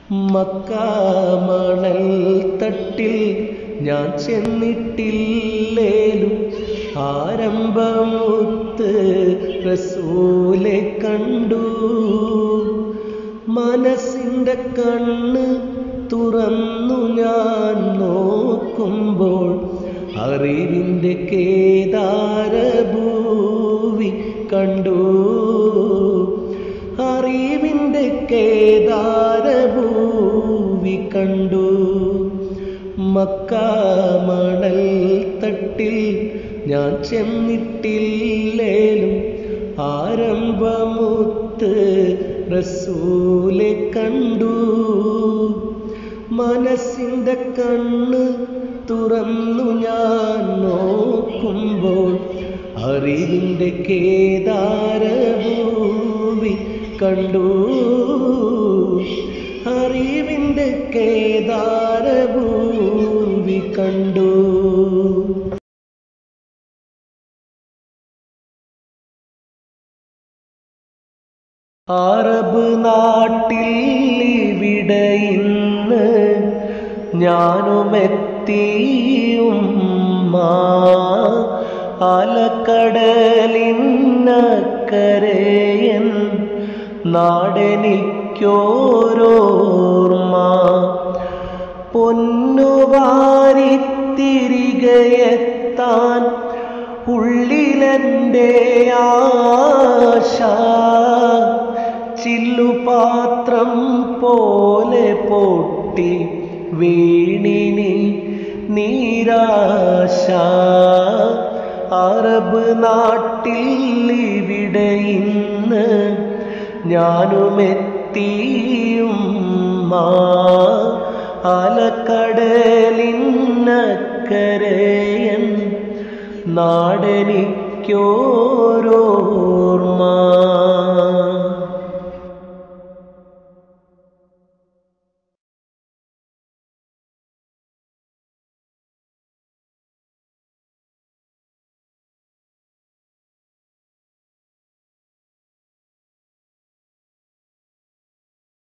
മക്കാമണൽ തട്ടിൽ ഞാൻ ചെന്നിട്ടില്ലേലും ആരംഭമുത്ത് റസൂലെ കണ്ടു മനസ്സിൻ്റെ കണ്ണ് തുറന്നു ഞാൻ നോക്കുമ്പോൾ അറിവിൻ്റെ കേദാരഭൂവി കണ്ടു അറിവിൻ്റെ കേദാരഭൂവി കണ്ടു മക്കാമണൽ തട്ടിൽ ഞാൻ ചെന്നിട്ടില്ലേലും ആരംഭമുത്ത് റസൂലെ കണ്ടു മനസ്സിൻ്റെ കണ്ണ് തുറന്നു ഞാൻ നോക്കുമ്പോൾ അറിവിൻ്റെ കേദാരഭൂവി കണ്ടു അറിവിൻ്റെ കേദാരഭൂവി കണ്ടു അറബ് നാട്ടിൽ ഇവിടെ ഇന്ന് ഞാനുമെത്തിയും അലക്കടലിന്നക്കരയൻ നാടെനിക്കോരോർമ്മ പൊന്നുവാരിത്തിരികയെത്താൻ ഉള്ളിലെൻ്റെ ആശ ചില്ലുപാത്രം പോലെ പൊട്ടി വീണിനി നീരാശ അറബ് നാട്ടിൽ ഇവിടെ ഇന്ന് ഞാനുമെത്തിയും അലക്കടലിന്നക്കരയൻ നാടെനിക്കോരോർമ്മ